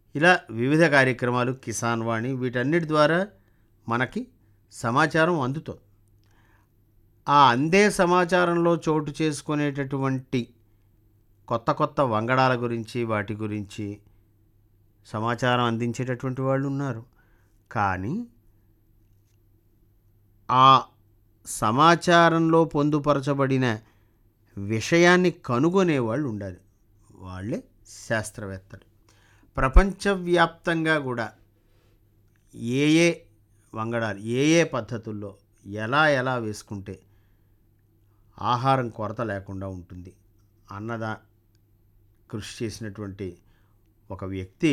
ఇలా వివిధ కార్యక్రమాలు కిసాన్ వాణి వీటన్నిటి ద్వారా మనకి సమాచారం అందుతుంది ఆ అందే సమాచారంలో చోటు చేసుకునేటటువంటి కొత్త కొత్త వంగడాల గురించి వాటి గురించి సమాచారం అందించేటటువంటి వాళ్ళు ఉన్నారు కానీ ఆ సమాచారంలో పొందుపరచబడిన విషయాన్ని కనుగొనే వాళ్ళు ఉండాలి వాళ్ళే శాస్త్రవేత్తలు ప్రపంచవ్యాప్తంగా కూడా ఏ ఏ వంగడాలు ఏ ఏ పద్ధతుల్లో ఎలా ఎలా వేసుకుంటే ఆహారం కొరత లేకుండా ఉంటుంది అన్నదా కృషి చేసినటువంటి ఒక వ్యక్తి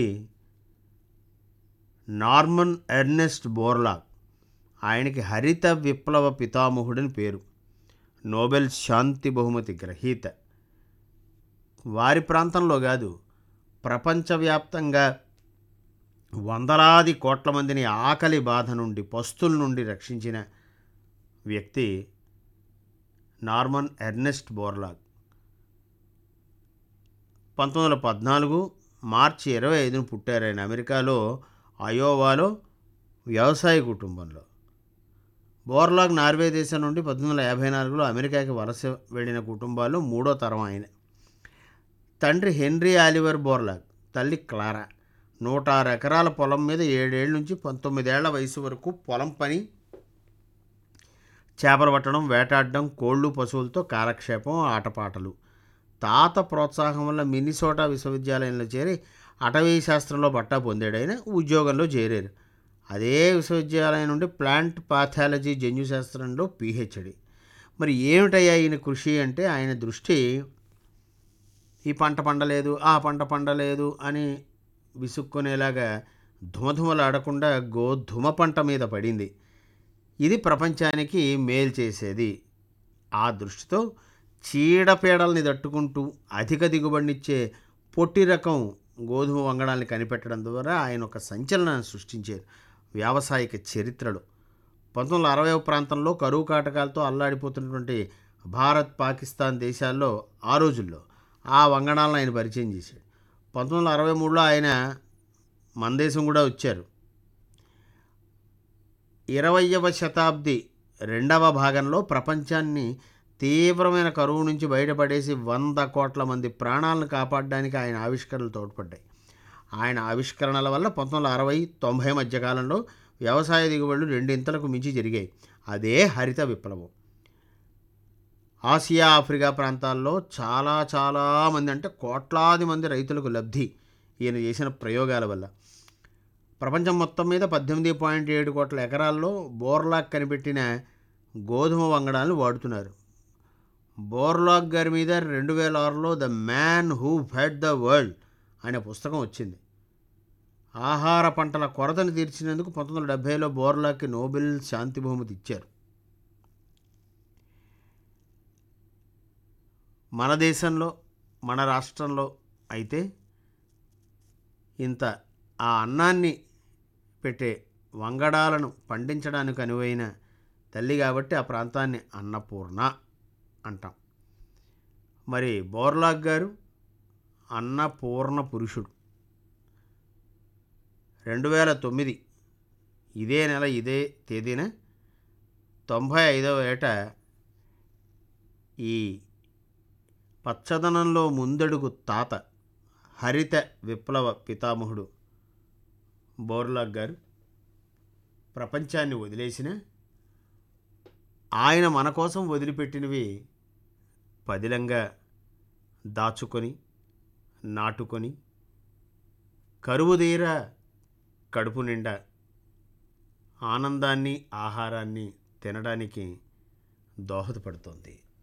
నార్మన్ ఎర్నెస్ట్ బోర్లాగ్ ఆయనకి హరిత విప్లవ పితామహుడని పేరు నోబెల్ శాంతి బహుమతి గ్రహీత వారి ప్రాంతంలో కాదు ప్రపంచవ్యాప్తంగా వందలాది కోట్ల మందిని ఆకలి బాధ నుండి పస్తుల నుండి రక్షించిన వ్యక్తి నార్మన్ ఎర్నెస్ట్ బోర్లాగ్ పంతొమ్మిది వందల పద్నాలుగు మార్చి ఇరవై ఐదున పుట్టారు ఆయన అమెరికాలో అయోవాలో వ్యవసాయ కుటుంబంలో బోర్లాగ్ నార్వే దేశం నుండి పద్దెనిమిది వందల యాభై నాలుగులో అమెరికాకి వలస వెళ్ళిన కుటుంబాల్లో మూడో తరం ఆయన తండ్రి హెన్రీ ఆలివర్ బోర్లాగ్ తల్లి క్లారా నూట ఆరు ఎకరాల పొలం మీద ఏడేళ్ళ నుంచి పంతొమ్మిదేళ్ల వయసు వరకు పొలం పని చేపలు పట్టడం వేటాడడం కోళ్ళు పశువులతో కాలక్షేపం ఆటపాటలు తాత ప్రోత్సాహం వల్ల మినిసోటా విశ్వవిద్యాలయంలో చేరి అటవీ శాస్త్రంలో పట్టా పొందాడైన ఉద్యోగంలో చేరారు అదే విశ్వవిద్యాలయం నుండి ప్లాంట్ పాథాలజీ జన్యుశాస్త్రంలో పిహెచ్డి మరి ఏమిటయ్యా ఈయన కృషి అంటే ఆయన దృష్టి ఈ పంట పండలేదు ఆ పంట పండలేదు అని విసుక్కునేలాగా ధుమధుమలాడకుండా గోధుమ పంట మీద పడింది ఇది ప్రపంచానికి మేలు చేసేది ఆ దృష్టితో చీడపీడల్ని తట్టుకుంటూ అధిక దిగుబడినిచ్చే పొట్టి రకం గోధుమ వంగడాల్ని కనిపెట్టడం ద్వారా ఆయన ఒక సంచలనాన్ని సృష్టించారు వ్యావసాయిక చరిత్రలో పంతొమ్మిది వందల అరవై ప్రాంతంలో కరువు కాటకాలతో అల్లాడిపోతున్నటువంటి భారత్ పాకిస్తాన్ దేశాల్లో ఆ రోజుల్లో ఆ వంగడాలను ఆయన పరిచయం చేశాడు పంతొమ్మిది వందల అరవై మూడులో ఆయన మన దేశం కూడా వచ్చారు ఇరవయవ శతాబ్ది రెండవ భాగంలో ప్రపంచాన్ని తీవ్రమైన కరువు నుంచి బయటపడేసి వంద కోట్ల మంది ప్రాణాలను కాపాడడానికి ఆయన ఆవిష్కరణలు తోడ్పడ్డాయి ఆయన ఆవిష్కరణల వల్ల పంతొమ్మిది వందల అరవై తొంభై మధ్యకాలంలో వ్యవసాయ దిగుబడులు రెండింతలకు మించి జరిగాయి అదే హరిత విప్లవం ఆసియా ఆఫ్రికా ప్రాంతాల్లో చాలా చాలా మంది అంటే కోట్లాది మంది రైతులకు లబ్ధి ఈయన చేసిన ప్రయోగాల వల్ల ప్రపంచం మొత్తం మీద పద్దెనిమిది పాయింట్ ఏడు కోట్ల ఎకరాల్లో బోర్లాగ్ కనిపెట్టిన గోధుమ వంగడాలను వాడుతున్నారు బోర్లాగ్ గారి మీద రెండు వేల ఆరులో the man who fed the world అనే పుస్తకం వచ్చింది ఆహార పంటల కొరతను తీర్చినందుకు పంతొమ్మిది వందల డెబ్భైలో బోర్లాగ్కి నోబెల్ శాంతి బహుమతి ఇచ్చారు మన దేశంలో మన రాష్ట్రంలో అయితే ఇంత ఆ అన్నాన్ని పెట్టే వంగడాలను పండించడానికి అనువైన తల్లి కాబట్టి ఆ ప్రాంతాన్ని అన్నపూర్ణ అంటాం మరి బోర్లాగ్ గారు అన్నపూర్ణ పురుషుడు రెండు వేల తొమ్మిది ఇదే నెల ఇదే తేదీన తొంభై ఐదవ ఏట ఈ పచ్చదనంలో ముందడుగు తాత హరిత విప్లవ పితామహుడు బోర్లాగ్ గారు ప్రపంచాన్ని వదిలేసిన ఆయన మన కోసం వదిలిపెట్టినవి పదిలంగా దాచుకొని నాటుకొని కరువుదీర కడుపు నిండా ఆనందాన్ని ఆహారాన్ని తినడానికి దోహదపడుతోంది